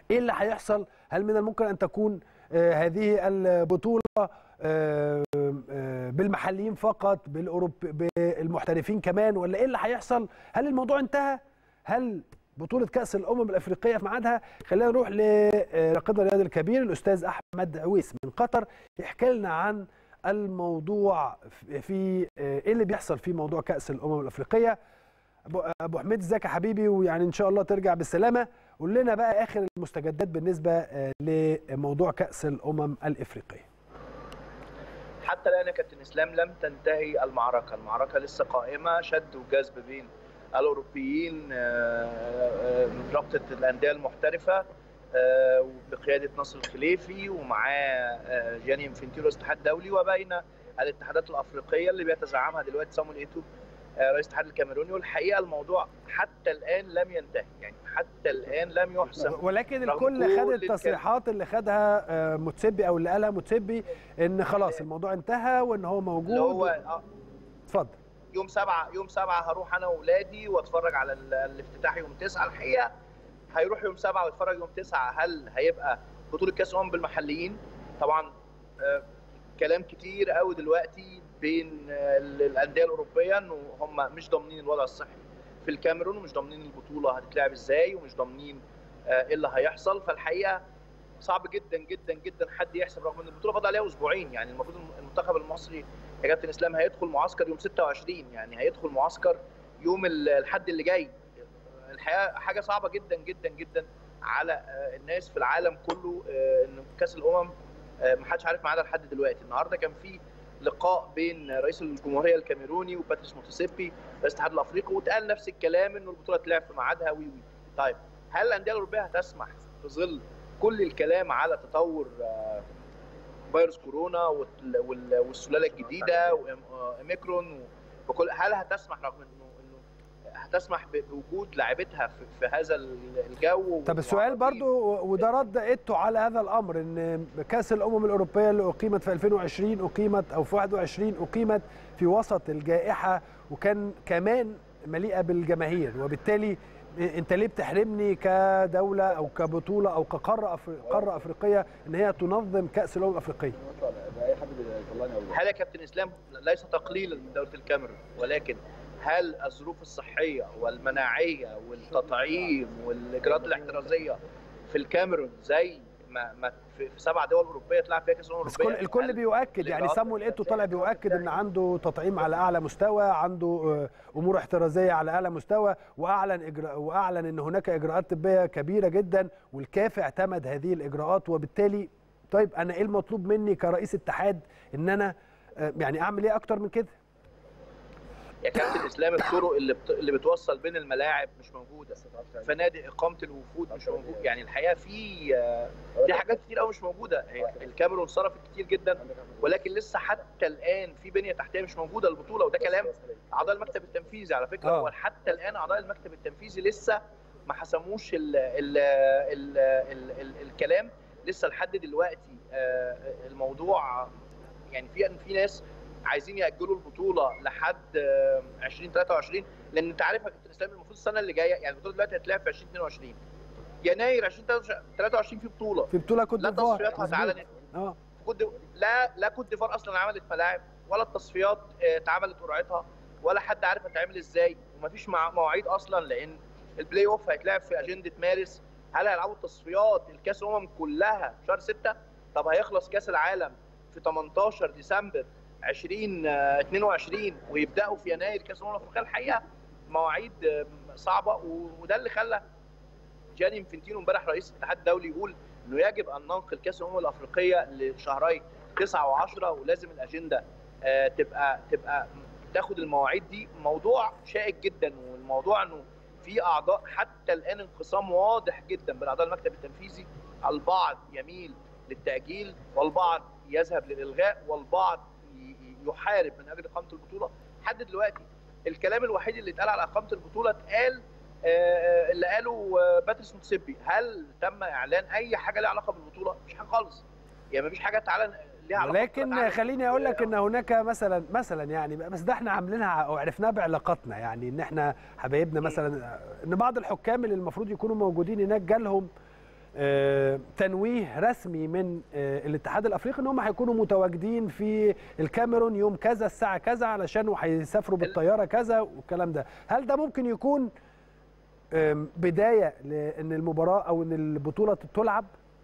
ايه اللي هيحصل هل من الممكن ان تكون آه، هذه البطوله آه، آه، بالمحليين فقط بالاوروب بالمحترفين كمان ولا ايه اللي هيحصل هل الموضوع انتهى هل بطولة كأس الأمم الأفريقية في ميعادها خلينا نروح لناقدنا الرياضي الكبير الأستاذ أحمد عويس من قطر يحكي لنا عن الموضوع في ايه اللي بيحصل في موضوع كأس الأمم الأفريقية أبو- أبو حميد ازيك يا حبيبي ويعني إن شاء الله ترجع بالسلامة قول لنا بقى آخر المستجدات بالنسبة آه، لموضوع كأس الأمم الأفريقية حتى الان يا كابتن اسلام لم تنتهي المعركه، المعركه لسه قائمه شد وجذب بين الاوروبيين آه، آه، رابطه الانديه المحترفه آه، بقياده ناصر الخليفي ومعاه آه، جاني انفنتيرو الاتحاد الدولي وبين الاتحادات الافريقيه اللي بيتزعمها دلوقتي صامويل ايتو آه، رئيس الاتحاد الكاميروني والحقيقه الموضوع حتى الان لم ينتهي يعني حتى الان لم يحسم ولكن رغم الكل كل خد الكلام. التصريحات اللي خدها آه، متسبي او اللي قالها متسبي ان خلاص الموضوع انتهى وان هو اللي موجود هو آه، اتفضل يوم سبعة يوم سبعة هروح انا واولادي واتفرج على ال- الافتتاح يوم تسعة الحقيقه هيروح يوم سبعة ويتفرج يوم تسعة هل هيبقى بطوله كاس امم بالمحليين طبعا آه، كلام كتير قوي دلوقتي بين آه، ال- الانديه الاوروبيه انه هم مش ضامنين الوضع الصحي في الكاميرون ومش ضامنين البطوله هتتلعب ازاي ومش ضامنين آه، ايه اللي هيحصل فالحقيقه صعب جدا جدا جدا حد يحسب رغم ان البطوله فاضل عليها اسبوعين يعني المفروض المنتخب المصري يا كابتن اسلام هيدخل معسكر يوم 26 يعني هيدخل معسكر يوم ال- الحد اللي جاي الحقيقه حاجه صعبه جدا جدا جدا على آه، الناس في العالم كله آه، ان كاس الامم آه، ما حدش عارف ميعادها لحد دلوقتي النهارده كان في لقاء بين رئيس الجمهوريه الكاميروني وباتريس موتسيبي رئيس الاتحاد الافريقي واتقال نفس الكلام انه البطوله تلعب في ميعادها وي وي طيب هل الانديه الاوروبيه هتسمح في ظل كل الكلام على تطور آه، فيروس كورونا وال- وال- والسلاله الجديده واوميكرون وكل هل هتسمح رغم انه انه هتسمح ب- بوجود لاعبتها في, في هذا الجو طب السؤال والمعرضين؟ برضو وده رد ايتو على هذا الامر ان كاس الامم الاوروبيه اللي اقيمت في 2020 اقيمت او في 21 اقيمت في وسط الجائحه وكان كمان مليئه بالجماهير وبالتالي انت ليه بتحرمني كدوله او كبطوله او كقاره أفري... قاره افريقيه ان هي تنظم كاس الامم الافريقيه هل يا كابتن اسلام ليس تقليلا من دوله الكاميرون ولكن هل الظروف الصحيه والمناعيه والتطعيم والاجراءات الاحترازيه في الكاميرون زي ما, ما في, في سبع دول اوروبيه تلعب فيها كاس الامم بس الاوروبيه كل الكل هل بيؤكد يعني الإجراءات- سامويل ايتو طالع بيؤكد ان عنده تطعيم على اعلى مستوى عنده آه، امور احترازيه على اعلى مستوى واعلن إجراء واعلن ان هناك اجراءات طبيه كبيره جدا والكاف اعتمد هذه الاجراءات وبالتالي طيب انا ايه المطلوب مني كرئيس اتحاد ان انا آه، يعني اعمل ايه اكتر من كده يا كابتن اسلام الطرق اللي بت... اللي بتوصل بين الملاعب مش موجوده فنادق اقامه الوفود مش موجود يعني الحقيقه في آه، في حاجات كتير قوي مش موجوده هي الكاميرون صرفت كتير جدا ولكن لسه حتى الان في بنيه تحتيه مش موجوده البطوله وده كلام اعضاء المكتب التنفيذي على فكره آه. هو حتى الان اعضاء المكتب التنفيذي لسه ما حسموش ال ال ال ال ال الكلام لسه لحد دلوقتي آه، الموضوع يعني في في ناس عايزين ياجلوا البطوله لحد آه، 2023 لان انت عارف يا كابتن اسلام المفروض السنه اللي جايه يعني البطوله دلوقتي هتلعب في 2022 يناير 2023 في بطوله في بطوله كوت لا ديفوار تصفياتها مظبوط. اتعلنت اه كوت دي- لا لا كوت ديفوار اصلا عملت ملاعب ولا التصفيات آه، اتعملت قرعتها ولا حد عارف هتعمل ازاي ومفيش مع- مواعيد اصلا لان البلاي اوف هيتلعب في اجنده مارس هل هيلعبوا التصفيات الكاس الامم كلها في شهر 6 طب هيخلص كاس العالم في 18 ديسمبر 2022 ويبداوا في يناير كاس الامم الافريقيه الحقيقه مواعيد آه، صعبه و- وده اللي خلى جاني انفنتينو امبارح رئيس الاتحاد الدولي يقول انه يجب ان ننقل كاس الامم الافريقيه لشهري 9 و10 ولازم الاجنده آه، تبقى تبقى تاخد المواعيد دي موضوع شائك جدا والموضوع انه في اعضاء حتى الان انقسام واضح جدا بين اعضاء المكتب التنفيذي البعض يميل للتاجيل والبعض يذهب للالغاء والبعض ي- ي- يحارب من اجل اقامه البطوله لحد دلوقتي الكلام الوحيد اللي اتقال على اقامه البطوله اتقال آه، اللي قاله آه، باتريس موتسيبي هل تم اعلان اي حاجه ليها علاقه بالبطوله مش حاجه خالص يعني مفيش حاجه تعلن ليها علاقه ولكن بالبطولة خليني اقول لك ان هناك مثلا مثلا يعني بس ده احنا عاملينها او عرفناها بعلاقاتنا يعني ان احنا حبايبنا مثلا ان بعض الحكام اللي المفروض يكونوا موجودين هناك جالهم آه، تنويه رسمي من آه، الاتحاد الافريقي ان هم هيكونوا متواجدين في الكاميرون يوم كذا الساعه كذا علشان هيسافروا بالطياره كذا والكلام ده هل ده ممكن يكون آم، بدايه لان المباراه او ان البطوله تلعب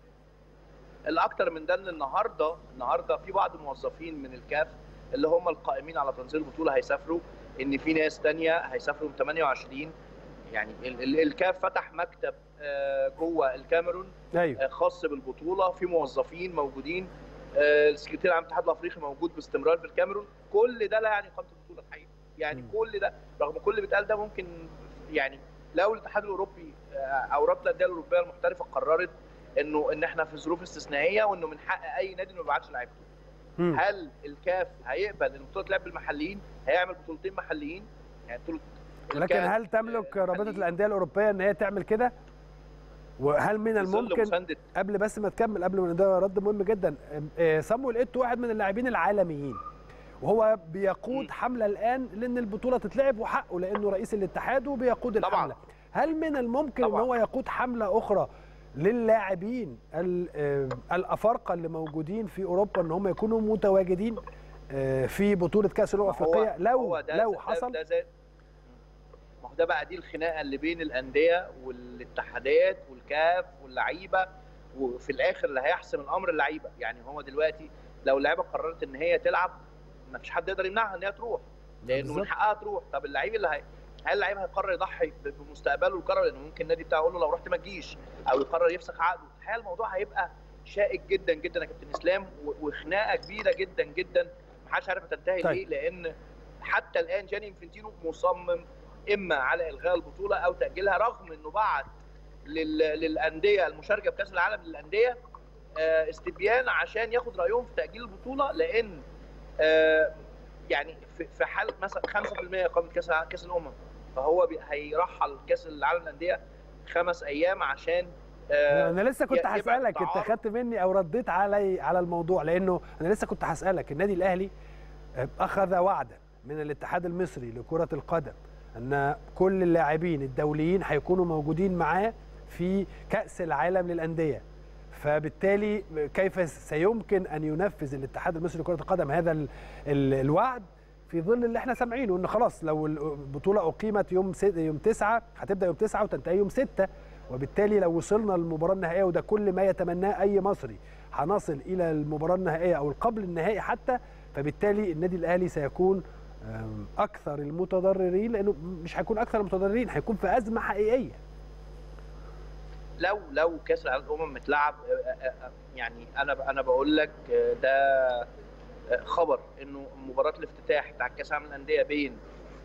الاكتر من ده ان النهارده النهارده في بعض الموظفين من الكاف اللي هم القائمين على تنظيم البطوله هيسافروا ان في ناس تانية هيسافروا يوم 28 يعني ال- ال- الكاف فتح مكتب آه، جوه الكاميرون ايوه آه، خاص بالبطوله في موظفين موجودين آه، السكرتير العام الاتحاد الافريقي موجود باستمرار في الكاميرون كل ده لا يعني اقامه البطوله الحقيقه يعني مم. كل ده رغم كل اللي بيتقال ده ممكن يعني لو الاتحاد الاوروبي آه، او رابطه الانديه الاوروبيه المحترفه قررت انه ان احنا في ظروف استثنائيه وانه من حق اي نادي انه ما يبعتش لعيبته مم. هل الكاف هيقبل ان البطوله تلعب بالمحليين هيعمل بطولتين محليين يعني بطوله لكن الكاف، هل تملك آه، رابطه محليين الانديه الاوروبيه ان هي تعمل كده وهل من في ظل الممكن مسانده قبل بس ما تكمل قبل ما ده رد مهم جدا آه، صامويل ايتو واحد من اللاعبين العالميين وهو بيقود مم. حمله الان لان البطوله تتلعب وحقه لانه رئيس الاتحاد وبيقود طبعاً. الحمله هل من الممكن ان طبعاً. هو يقود حمله اخرى للاعبين ال- آه، الافارقه اللي موجودين في اوروبا ان هم يكونوا متواجدين آه، في بطوله كاس الامم ما هو- الافريقيه لو هو ده لو ده- حصل ده زي ما هو ده بقى دي الخناقه اللي بين الانديه والاتحادات والكاف واللعيبه وفي الاخر اللي هيحسم الامر اللعيبه يعني هو دلوقتي لو اللعيبه قررت ان هي تلعب ما فيش حد يقدر يمنعها ان هي تروح لانه من بالظبط. حقها تروح طب اللعيب اللي هي هل اللعيب هيقرر يضحي ب- بمستقبله ويقرر لانه ممكن النادي بتاعه يقول له لو رحت ما تجيش او يقرر يفسخ عقده الحقيقه الموضوع هيبقى شائك جدا جدا يا كابتن اسلام و- وخناقه كبيره جدا جدا محدش عارف هتنتهي طيب. ليه لان حتى الان جاني انفنتينو مصمم اما على الغاء البطوله او تاجيلها رغم انه بعت لل... للانديه المشاركه في كاس العالم للانديه آه، استبيان عشان ياخد رايهم في تاجيل البطوله لان آه، يعني في في حال مثلا 5% اقامه كاس الع- كاس الامم فهو بي- هيرحل كاس العالم للانديه خمس ايام عشان آه، انا لسه كنت يبقى هسالك انت تعارض. خدت مني او رديت علي على الموضوع لانه انا لسه كنت هسالك النادي الاهلي اخذ وعدا من الاتحاد المصري لكره القدم ان كل اللاعبين الدوليين هيكونوا موجودين معاه في كاس العالم للانديه فبالتالي كيف سيمكن ان ينفذ الاتحاد المصري لكره القدم هذا ال ال الوعد في ظل اللي احنا سامعينه ان خلاص لو البطوله اقيمت يوم ست يوم 9 هتبدا يوم 9 وتنتهي يوم 6 وبالتالي لو وصلنا للمباراه النهائيه وده كل ما يتمناه اي مصري هنصل الى المباراه النهائيه او قبل النهائي حتى فبالتالي النادي الاهلي سيكون أم، اكثر المتضررين لانه مش هيكون اكثر المتضررين هيكون في ازمه حقيقيه لو لو كاس العالم الامم متلعب آه، آه، آه، يعني انا انا بقول لك آه، ده آه، خبر انه مباراه الافتتاح بتاع كاس العالم للانديه بين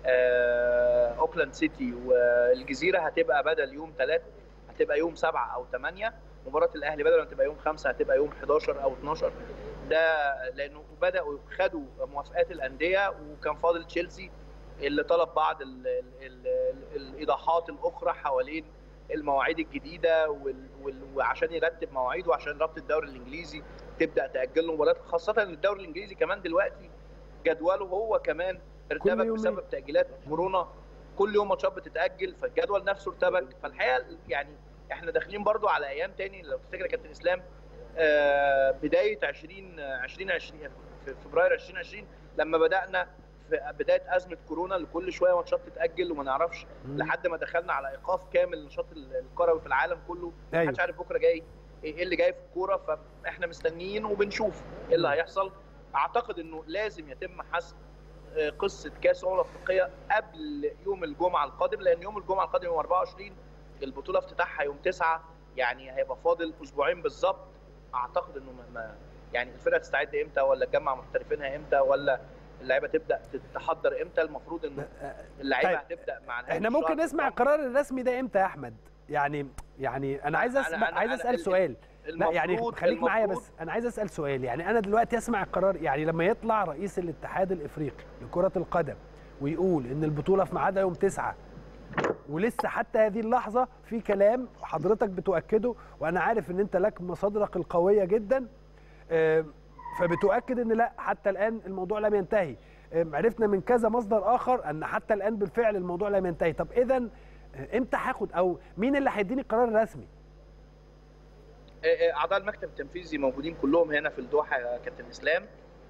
آه، اوكلاند سيتي والجزيره هتبقى بدل يوم 3 هتبقى يوم 7 او 8 مباراه الاهلي بدل ما تبقى يوم 5 هتبقى يوم 11 او 12 ده لانه بداوا خدوا موافقات الانديه وكان فاضل تشيلسي اللي طلب بعض ال ال ال ال الايضاحات الاخرى حوالين المواعيد الجديده وال... وال... وعشان يرتب مواعيده وعشان رابطه الدوري الانجليزي تبدا تاجل له مباريات خاصه ان الدوري الانجليزي كمان دلوقتي جدوله هو كمان ارتبك يومين. بسبب تاجيلات كورونا كل يوم ماتشات بتتاجل فالجدول نفسه ارتبك فالحقيقه يعني احنا داخلين برضو على ايام تاني لو تفتكر يا كابتن اسلام آه، بدايه 20 2020 في فبراير 2020 لما بدانا في بدايه ازمه كورونا اللي كل شويه ماتشات تتاجل وما نعرفش لحد ما دخلنا على ايقاف كامل للنشاط الكروي في العالم كله ايوه محدش عارف بكره جاي ايه اللي جاي في الكوره فاحنا مستنيين وبنشوف ايه اللي هيحصل اعتقد انه لازم يتم حسم آه، قصه كاس الامم الافريقيه قبل يوم الجمعه القادم لان يوم الجمعه القادم يوم 24 البطوله افتتاحها يوم 9 يعني هيبقى فاضل اسبوعين بالظبط اعتقد انه ما- ما يعني الفرقه تستعد امتى ولا تجمع محترفينها امتى ولا اللعيبه تبدا تتحضر امتى المفروض انه اللعيبه طيب، هتبدا مع نهاية احنا الشهر ممكن نسمع بالظبط. القرار الرسمي ده امتى يا احمد يعني يعني انا عايز أنا- اسمع أنا- عايز أنا اسال ال- سؤال لا يعني المفروض- خليك معايا المفروض- بس انا عايز اسال سؤال يعني انا دلوقتي اسمع القرار يعني لما يطلع رئيس الاتحاد الافريقي لكره القدم ويقول ان البطوله في ميعادها يوم 9 ولسه حتى هذه اللحظه في كلام حضرتك بتؤكده وانا عارف ان انت لك مصادرك القويه جدا آه، فبتؤكد ان لا حتى الان الموضوع لم ينتهي آه، عرفنا من كذا مصدر اخر ان حتى الان بالفعل الموضوع لم ينتهي طب اذا امتى هاخد او مين اللي هيديني القرار الرسمي اعضاء المكتب التنفيذي موجودين كلهم هنا في الدوحه يا كابتن اسلام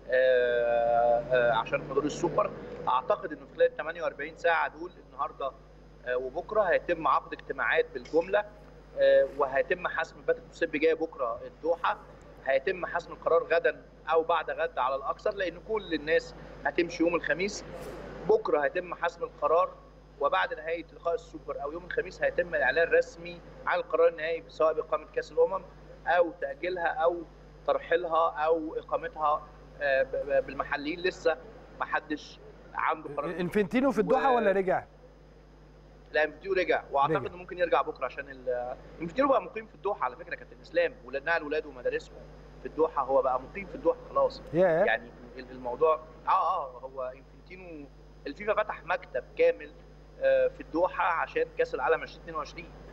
عشان حضور السوبر اعتقد انه خلال 48 ساعه دول النهارده وبكره هيتم عقد اجتماعات بالجمله وهيتم حسم باتت موسيبي جايه بكره الدوحه هيتم حسم القرار غدا او بعد غد على الاكثر لان كل الناس هتمشي يوم الخميس بكره هيتم حسم القرار وبعد نهايه لقاء السوبر او يوم الخميس هيتم الاعلان الرسمي عن القرار النهائي سواء باقامه كاس الامم او تاجيلها او ترحيلها او اقامتها بالمحليين لسه ما حدش عنده قرار انفنتينو في الدوحه و... ولا رجع؟ لا انفنتينو رجع واعتقد انه ممكن يرجع بكره عشان ال... انفنتينو بقى مقيم في الدوحه على فكره كابتن اسلام ونقل ولاده ومدارسهم في الدوحه هو بقى مقيم في الدوحه خلاص yeah. يعني الموضوع اه اه هو انفنتينو الفيفا فتح مكتب كامل في الدوحه عشان كاس العالم 2022